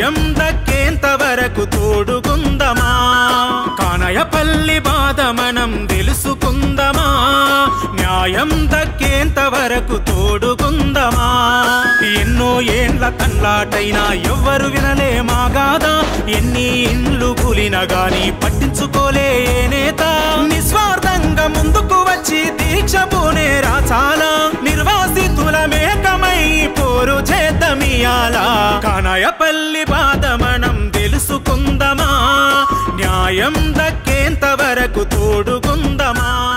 న్యాయం దక్కేంత వరకు తోడుకుందమా కానయపల్లి బాధ మనం తెలుసుకుందమా న్యాయం దక్కేంత వరకు తోడుకుందమా ఎన్నో ఏండ్ల తన్లాటైనా ఎవ్వరు వినలేమా గాదా ఎన్ని ఇండ్లు కూలిన గాని పట్టించుకోలే ఏ నేత నిస్వార్థంగా ముందుకు వచ్చి దీక్ష పూనేరా చాలా నిర్వాసితుల మేకమై పోరు చేద్దమియాలా కానాయపల్లి బాధ మనం తెలుసుకుందమా న్యాయం దక్కేంత వరకు తోడుకుందమా